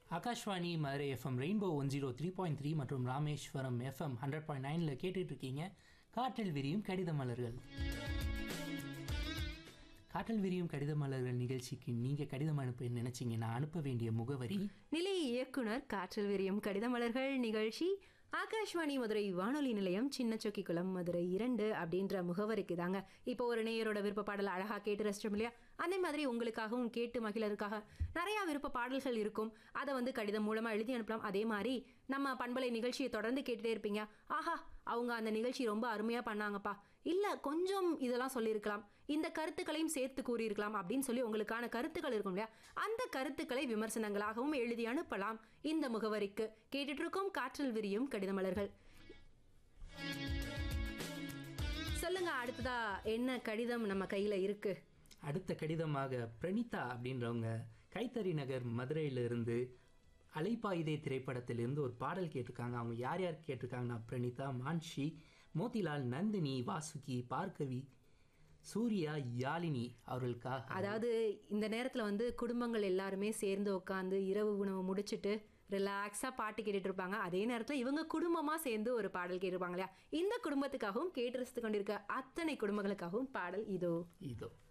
Akashvani Madurai F M rainbow one zero three point three மற்றும் Rameswaram FM hundred point நைனில் கேட்டுட்டு இருக்கீங்க காற்றில் விரியும் கடித மலர்கள் காற்றில் விரியும் கடித மலர்கள் நிகழ்ச்சிக்கு நீங்கள் கடிதம் அனுப்ப நினைச்சீங்கன்னா அனுப்ப வேண்டிய முகவரி நிலைய இயக்குனர் காற்றில் விரியும் கடிதமலர்கள் நிகழ்ச்சி ஆகாஷ்வாணி மதுரை வானொலி நிலையம் சின்ன சொக்கிக்குளம் மதுரை இரண்டு அப்படின்ற முகவரிக்கு தாங்க இப்போ ஒரு நேயரோட விருப்ப பாடல் அழகா கேட்டு ரசிச்சோம் இல்லையா அதே மாதிரி உங்களுக்காகவும் கேட்டு மகிழருக்காக நிறைய விருப்ப பாடல்கள் இருக்கும் அதை வந்து கடிதம் மூலமா எழுதி அனுப்பலாம் அதே மாதிரி நம்ம பண்பலை நிகழ்ச்சியை தொடர்ந்து கேட்டுட்டே இருப்பீங்க ஆஹா அவங்க அந்த நிகழ்ச்சி ரொம்ப அருமையா பண்ணாங்கப்பா இல்ல கொஞ்சம் இதெல்லாம் சொல்லியிருக்கலாம் இந்த கருத்துக்களையும் சேர்த்து கூறியிருக்கலாம் அப்படின்னு சொல்லி உங்களுக்கான கருத்துக்கள் இருக்கும் இல்லையா அந்த கருத்துக்களை விமர்சனங்களாகவும் எழுதி அனுப்பலாம் இந்த முகவரிக்கு கேட்டுட்டு இருக்கோம் காற்றில் விரியும் கடிதமலர்கள் சொல்லுங்க அடுத்ததா என்ன கடிதம் நம்ம கையில இருக்கு அடுத்த கடிதமாக பிரணீதா அப்படின்றவங்க கைத்தறி நகர் மதுரையிலிருந்து அலைப்பாயுதே திரைப்படத்திலிருந்து ஒரு பாடல் கேட்டிருக்காங்க அவங்க யார் யார் கேட்டிருக்காங்கன்னா பிரணீதா மான்ஷி மோதிலால் நந்தினி வாசுகி பார்கவி சூர்யா யாழினி அவர்களுக்காக அதாவது இந்த நேரத்துல வந்து குடும்பங்கள் எல்லாருமே சேர்ந்து உட்காந்து இரவு உணவு முடிச்சிட்டு ரிலாக்ஸாக பாட்டு கேட்டுட்டு இருப்பாங்க அதே நேரத்தில் இவங்க குடும்பமாக சேர்ந்து ஒரு பாடல் கேட்டிருப்பாங்க இல்லையா இந்த குடும்பத்துக்காகவும் கேட்டு ரசித்து கொண்டிருக்க அத்தனை குடும்பங்களுக்காகவும் பாடல் இதோ இதோ